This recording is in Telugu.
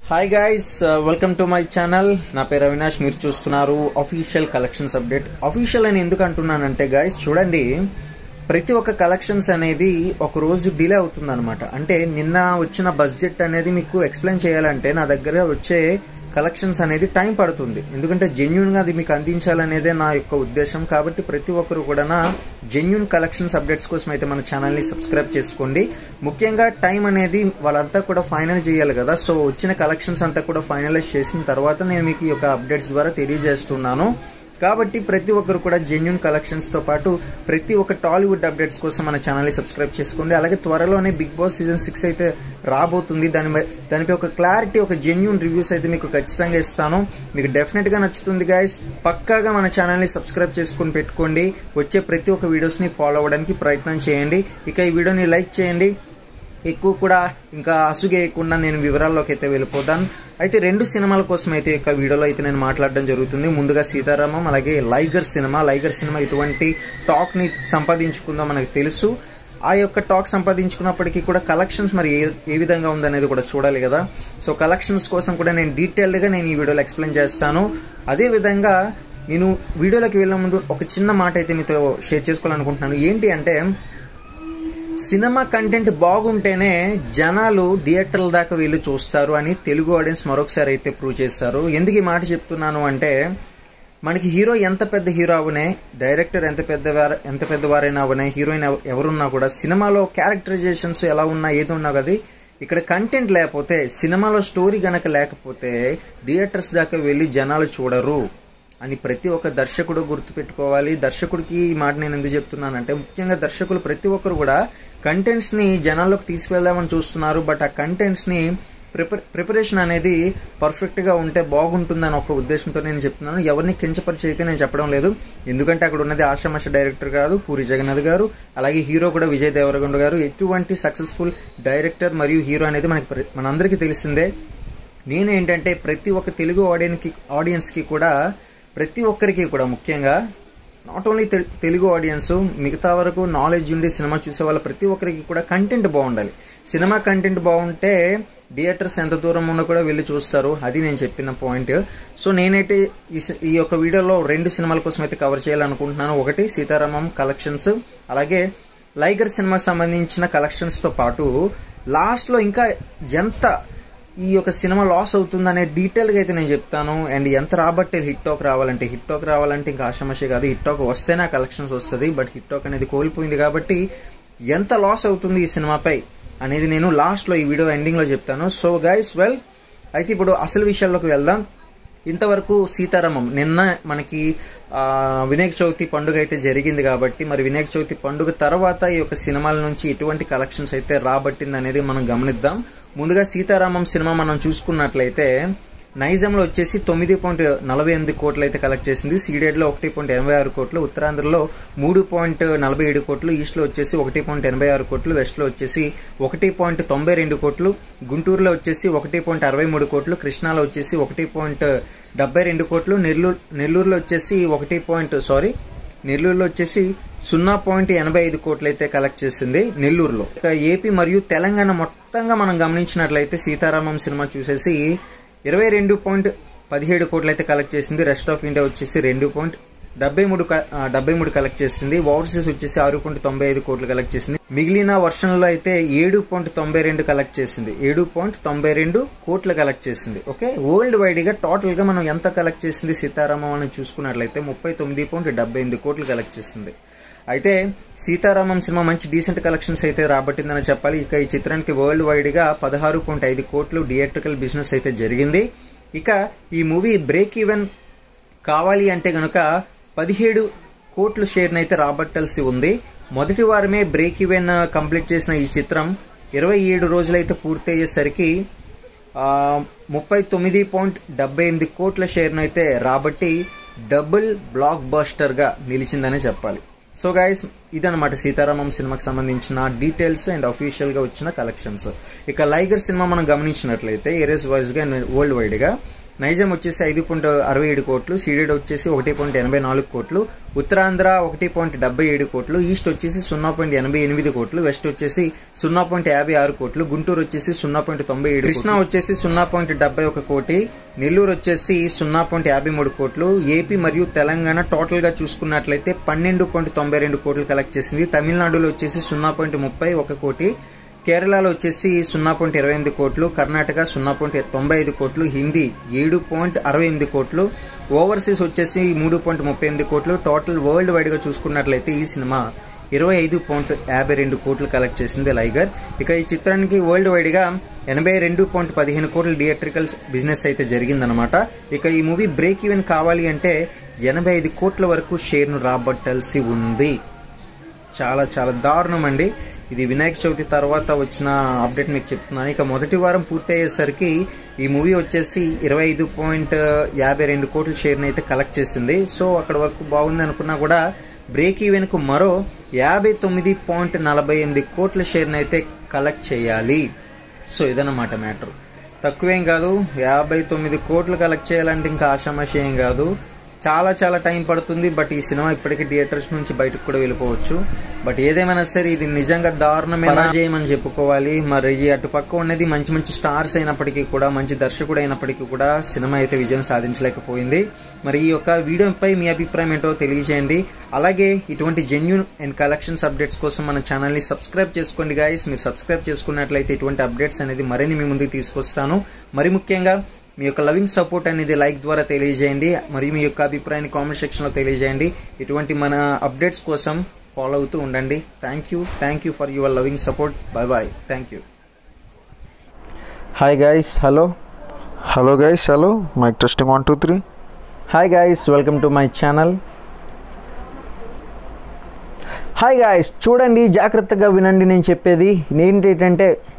hi guys welcome to my channel నా పేరు అవినాష్ మీరు చూస్తున్నారు అఫీషియల్ కలెక్షన్స్ అప్డేట్ అఫీషియల్ అని ఎందుకు అంటున్నానంటే గైస్ చూడండి ప్రతి ఒక్క కలెక్షన్స్ అనేది ఒక రోజు డిలే అవుతుంది అనమాట అంటే నిన్న వచ్చిన బడ్జెట్ అనేది మీకు ఎక్స్ప్లెయిన్ చేయాలంటే నా దగ్గర వచ్చే కలెక్షన్స్ అనేది టైం పడుతుంది ఎందుకంటే జెన్యున్గా అది మీకు అందించాలనేదే నా యొక్క ఉద్దేశం కాబట్టి ప్రతి ఒక్కరు కూడా జెన్యున్ కలెక్షన్స్ అప్డేట్స్ కోసం అయితే మన ఛానల్ని సబ్స్క్రైబ్ చేసుకోండి ముఖ్యంగా టైం అనేది వాళ్ళంతా కూడా ఫైనల్ చేయాలి కదా సో వచ్చిన కలెక్షన్స్ అంతా కూడా ఫైనలైజ్ చేసిన తర్వాత నేను మీకు ఈ యొక్క అప్డేట్స్ ద్వారా తెలియజేస్తున్నాను కాబట్టి ప్రతి ఒక్కరు కూడా జెన్యున్ కలెక్షన్స్ తో పాటు ప్రతి ఒక్క టాలీవుడ్ అప్డేట్స్ కోసం మన ఛానల్ని సబ్స్క్రైబ్ చేసుకోండి అలాగే త్వరలోనే బిగ్ బాస్ సీజన్ సిక్స్ అయితే రాబోతుంది దాని దానిపై ఒక క్లారిటీ ఒక జెన్యున్ రివ్యూస్ అయితే మీకు ఖచ్చితంగా ఇస్తాను మీకు డెఫినెట్ గా నచ్చుతుంది గైస్ పక్కాగా మన ఛానల్ని సబ్స్క్రైబ్ చేసుకుని పెట్టుకోండి వచ్చే ప్రతి ఒక్క వీడియోస్ని ఫాలో అవ్వడానికి ప్రయత్నం చేయండి ఇక ఈ వీడియోని లైక్ చేయండి ఎక్కువ కూడా ఇంకా అసుగేయకుండా నేను వివరాల్లోకి అయితే వెళ్ళిపోతాను అయితే రెండు సినిమాల కోసం అయితే ఇక వీడియోలో అయితే నేను మాట్లాడడం జరుగుతుంది ముందుగా సీతారామం అలాగే లైగర్ సినిమా లైగర్ సినిమా ఇటువంటి టాక్ ని సంపాదించుకుందో మనకు తెలుసు ఆ యొక్క టాక్ సంపాదించుకున్నప్పటికీ కూడా కలెక్షన్స్ మరి ఏ ఏ విధంగా ఉందనేది కూడా చూడాలి కదా సో కలెక్షన్స్ కోసం కూడా నేను డీటెయిల్డ్గా నేను ఈ వీడియోలో ఎక్స్ప్లెయిన్ చేస్తాను అదే విధంగా నేను వీడియోలోకి వెళ్ళే ముందు ఒక చిన్న మాట అయితే మీతో షేర్ చేసుకోవాలనుకుంటున్నాను ఏంటి అంటే సినిమా కంటెంట్ బాగుంటేనే జనాలు థియేటర్ల దాకా వెళ్ళి చూస్తారు అని తెలుగు ఆడియన్స్ మరొకసారి అయితే ప్రూవ్ చేస్తారు ఎందుకు ఈ మాట చెప్తున్నాను అంటే మనకి హీరో ఎంత పెద్ద హీరో అవనే డైరెక్టర్ ఎంత పెద్దవారు ఎంత పెద్దవారైనా అవనే హీరోయిన్ ఎవరున్నా కూడా సినిమాలో క్యారెక్టరైజేషన్స్ ఎలా ఉన్నా ఏది ఉన్నా కదా ఇక్కడ కంటెంట్ లేకపోతే సినిమాలో స్టోరీ గనక లేకపోతే థియేటర్స్ దాకా వెళ్ళి జనాలు చూడరు అని ప్రతి ఒక్క దర్శకుడు గుర్తుపెట్టుకోవాలి దర్శకుడికి ఈ మాట నేను ఎందుకు చెప్తున్నానంటే ముఖ్యంగా దర్శకులు ప్రతి ఒక్కరు కూడా కంటెంట్స్ని జనాల్లోకి తీసుకెళ్దామని చూస్తున్నారు బట్ ఆ కంటెంట్స్ని ప్రిపర్ ప్రిపరేషన్ అనేది పర్ఫెక్ట్గా ఉంటే బాగుంటుందని ఒక ఉద్దేశంతో నేను చెప్తున్నాను ఎవరిని కించపరిచి అయితే నేను చెప్పడం లేదు ఎందుకంటే అక్కడ ఉన్నది ఆషామాష డైరెక్టర్ కాదు పూరి జగన్నాథ్ గారు అలాగే హీరో కూడా విజయ్ దేవరకొండ గారు ఎటువంటి సక్సెస్ఫుల్ డైరెక్టర్ మరియు హీరో అనేది మనకి మనందరికీ తెలిసిందే నేను ఏంటంటే ప్రతి ఒక్క తెలుగు ఆడియన్కి ఆడియన్స్కి కూడా ప్రతి ఒక్కరికి కూడా ముఖ్యంగా నాట్ ఓన్లీ తెలుగు ఆడియన్స్ మిగతా వరకు నాలెడ్జ్ ఉండి సినిమా చూసే వాళ్ళ ప్రతి ఒక్కరికి కూడా కంటెంట్ బాగుండాలి సినిమా కంటెంట్ బాగుంటే థియేటర్స్ ఎంత దూరం ఉన్నా కూడా వెళ్ళి చూస్తారు అది నేను చెప్పిన పాయింట్ సో నేనైతే ఈ యొక్క వీడియోలో రెండు సినిమాల కోసం అయితే కవర్ చేయాలనుకుంటున్నాను ఒకటి సీతారామం కలెక్షన్స్ అలాగే లైగర్ సినిమాకి సంబంధించిన కలెక్షన్స్తో పాటు లాస్ట్లో ఇంకా ఎంత ఈ యొక్క సినిమా లాస్ అవుతుందనే డీటెయిల్గా అయితే నేను చెప్తాను అండ్ ఎంత రాబట్టే హిట్ టాక్ రావాలంటే హిట్ టాక్ రావాలంటే ఇంకా ఆషమషే కాదు హిట్ టాక్ వస్తేనే కలెక్షన్స్ వస్తుంది బట్ హిట్ టాక్ అనేది కోల్పోయింది కాబట్టి ఎంత లాస్ అవుతుంది ఈ సినిమాపై అనేది నేను లాస్ట్లో ఈ వీడియో ఎండింగ్లో చెప్తాను సో గైస్ వెల్ అయితే ఇప్పుడు అసలు విషయాల్లోకి వెళ్దాం ఇంతవరకు సీతారామం నిన్న మనకి వినాయక చవితి పండుగ అయితే జరిగింది కాబట్టి మరి వినాయక చవితి పండుగ తర్వాత ఈ యొక్క సినిమాల నుంచి ఎటువంటి కలెక్షన్స్ అయితే రాబట్టింది అనేది మనం గమనిద్దాం ముందుగా సీతారామం సినిమా మనం చూసుకున్నట్లయితే నైజంలో వచ్చేసి తొమ్మిది పాయింట్ నలభై ఎనిమిది కోట్లు అయితే కలెక్ట్ చేసింది సీడెడ్లో ఒకటి పాయింట్ ఎనభై ఆరు కోట్లు ఉత్తరాంధ్రలో మూడు పాయింట్ నలభై ఏడు కోట్లు ఈస్ట్లో వచ్చేసి ఒకటి పాయింట్ ఎనభై ఆరు కోట్లు వెస్ట్లో వచ్చేసి ఒకటి పాయింట్ తొంభై రెండు కోట్లు గుంటూరులో వచ్చేసి ఒకటి పాయింట్ అరవై మూడు కోట్లు కృష్ణాలో వచ్చేసి ఒకటి పాయింట్ డెబ్బై రెండు కోట్లు నెల్లూరు నెల్లూరులో వచ్చేసి ఒకటి పాయింట్ సారీ నెల్లూరులో వచ్చేసి సున్నా పాయింట్ ఎనభై ఐదు కోట్లు అయితే కలెక్ట్ చేసింది నెల్లూరులో ఏపీ మరియు తెలంగాణ మొత్తంగా మనం గమనించినట్లయితే సీతారామం సినిమా చూసేసి ఇరవై రెండు పాయింట్ పదిహేడు కోట్లు అయితే కలెక్ట్ చేసింది రెస్ట్ ఆఫ్ ఇండియా వచ్చేసి రెండు పాయింట్ డెబ్బై మూడు డెబ్బై మూడు కలెక్ట్ చేసింది ఓవర్సీస్ వచ్చేసి ఆరు పాయింట్ తొంభై ఐదు కోట్లు కలెక్ట్ చేసింది మిగిలిన వర్షంలో అయితే ఏడు పాయింట్ తొంభై రెండు కలెక్ట్ చేసింది ఏడు పాయింట్ తొంభై రెండు కోట్లు కలెక్ట్ చేసింది ఓకే వరల్డ్ వైడ్ గా టోటల్ గా మనం ఎంత కలెక్ట్ చేసింది సీతారామం అని చూసుకున్నట్లయితే ముప్పై తొమ్మిది పాయింట్ డెబ్బై ఎనిమిది కోట్లు కలెక్ట్ చేసింది అయితే సీతారామం సినిమా మంచి డీసెంట్ కలెక్షన్స్ అయితే రాబట్టిందని చెప్పాలి ఇక ఈ చిత్రానికి వరల్డ్ వైడ్ గా పదహారు పాయింట్ ఐదు కోట్లు థియేట్రికల్ బిజినెస్ అయితే జరిగింది ఇక ఈ మూవీ బ్రేక్ ఈవెన్ కావాలి అంటే గనుక పదిహేడు కోట్ల షేర్ని అయితే రాబట్టాల్సి ఉంది మొదటి వారమే బ్రేక్ ఈవెన్ కంప్లీట్ చేసిన ఈ చిత్రం ఇరవై ఏడు రోజులైతే పూర్తి అయ్యేసరికి ముప్పై తొమ్మిది పాయింట్ డెబ్బై ఎనిమిది కోట్ల షేర్ను అయితే రాబట్టి డబుల్ బ్లాక్ బస్టర్గా నిలిచిందనే చెప్పాలి సో గైస్ ఇదనమాట సీతారామం సినిమాకి సంబంధించిన డీటెయిల్స్ అండ్ అఫీషియల్గా వచ్చిన కలెక్షన్స్ ఇక లైగర్ సినిమా మనం గమనించినట్లయితే ఏరియస్ వైజ్గా వరల్డ్ వైడ్గా నైజాం వచ్చేసి ఐదు పాయింట్ అరవై ఏడు కోట్లు సీడెడ్ వచ్చేసి ఒకటి పాయింట్ ఎనభై నాలుగు కోట్లు ఉత్తరాంధ్ర ఒకటి పాయింట్ డెబ్బై ఏడు కోట్లు ఈస్ట్ వచ్చేసి సున్నా పాయింట్ ఎనభై ఎనిమిది కోట్లు వెస్ట్ వచ్చేసి సున్నా పాయింట్ యాభై ఆరు కోట్లు గుంటూరు వచ్చేసి సున్నా పాయింట్ తొంభై ఏడు కృష్ణా వచ్చేసి సున్నా పాయింట్ డెబ్బై ఒక కోటి నెల్లూరు వచ్చేసి సున్నా పాయింట్ యాభై మూడు కోట్లు ఏపీ మరియు తెలంగాణ టోటల్ గా చూసుకున్నట్లయితే పన్నెండు పాయింట్ తొంభై రెండు కోట్లు కలెక్ట్ చేసింది తమిళనాడులో వచ్చేసి సున్నా పాయింట్ ముప్పై ఒక కోటి కేరళలో వచ్చేసి సున్నా పాయింట్ ఇరవై ఎనిమిది కోట్లు కర్ణాటక సున్నా పాయింట్ తొంభై ఐదు కోట్లు హిందీ ఏడు పాయింట్ అరవై ఎనిమిది కోట్లు ఓవర్సీస్ వచ్చేసి మూడు పాయింట్ ముప్పై ఎనిమిది కోట్లు టోటల్ వరల్డ్ వైడ్గా చూసుకున్నట్లయితే ఈ సినిమా ఇరవై ఐదు పాయింట్ యాభై రెండు కోట్లు కలెక్ట్ చేసింది లైగర్ ఇక ఈ చిత్రానికి వరల్డ్ వైడ్గా ఎనభై రెండు పాయింట్ పదిహేను కోట్ల థియేట్రికల్ బిజినెస్ అయితే జరిగిందనమాట ఇక ఈ మూవీ బ్రేక్ ఈవెన్ కావాలి అంటే ఎనభై ఐదు కోట్ల వరకు షేర్ను రాబట్టాల్సి ఉంది చాలా చాలా దారుణం అండి ఇది వినాయక చవితి తర్వాత వచ్చిన అప్డేట్ మీకు చెప్తున్నాను ఇక మొదటి వారం పూర్తి అయ్యేసరికి ఈ మూవీ వచ్చేసి ఇరవై ఐదు పాయింట్ యాభై రెండు కోట్ల షేర్ని అయితే కలెక్ట్ చేసింది సో అక్కడ వరకు బాగుంది అనుకున్నా కూడా బ్రేక్ ఈవెన్కు మరో యాభై తొమ్మిది పాయింట్ నలభై ఎనిమిది కోట్ల షేర్ని అయితే కలెక్ట్ చేయాలి సో ఇదన్నమాట మ్యాటర్ తక్కువేం కాదు యాభై తొమ్మిది కోట్లు కలెక్ట్ చేయాలంటే ఇంకా ఆషామాషి ఏం కాదు చాలా చాలా టైం పడుతుంది బట్ ఈ సినిమా ఇప్పటికీ థియేటర్స్ నుంచి బయటకు కూడా వెళ్ళిపోవచ్చు బట్ ఏదేమైనా సరే ఇది నిజంగా దారుణమైన పరాజయం చెప్పుకోవాలి మరి ఈ అటుపక్క ఉన్నది మంచి మంచి స్టార్స్ అయినప్పటికీ కూడా మంచి దర్శకుడు అయినప్పటికీ కూడా సినిమా అయితే విజయం సాధించలేకపోయింది మరి ఈ యొక్క వీడియోపై మీ అభిప్రాయం ఏంటో తెలియజేయండి అలాగే ఇటువంటి జెన్యున్ అండ్ కలెక్షన్స్ అప్డేట్స్ కోసం మన ఛానల్ని సబ్స్క్రైబ్ చేసుకోండి గాయస్ మీరు సబ్స్క్రైబ్ చేసుకున్నట్లయితే ఇటువంటి అప్డేట్స్ అనేది మరిన్ని మీ ముందుకు తీసుకొస్తాను మరి ముఖ్యంగా మీ యొక్క లవింగ్ సపోర్ట్ అనేది లైక్ ద్వారా తెలియజేయండి మరియు మీ యొక్క అభిప్రాయాన్ని కామెంట్ సెక్షన్లో తెలియజేయండి ఇటువంటి మన అప్డేట్స్ కోసం ఫాలో అవుతూ ఉండండి thank you thank you for your loving support bye bye thank you hi guys hello hello guys hello mike testing one two three hi guys welcome to my channel hi guys చూడండి జాగ్రత్తగా వినండి నేను చెప్పేది ఏంటంటే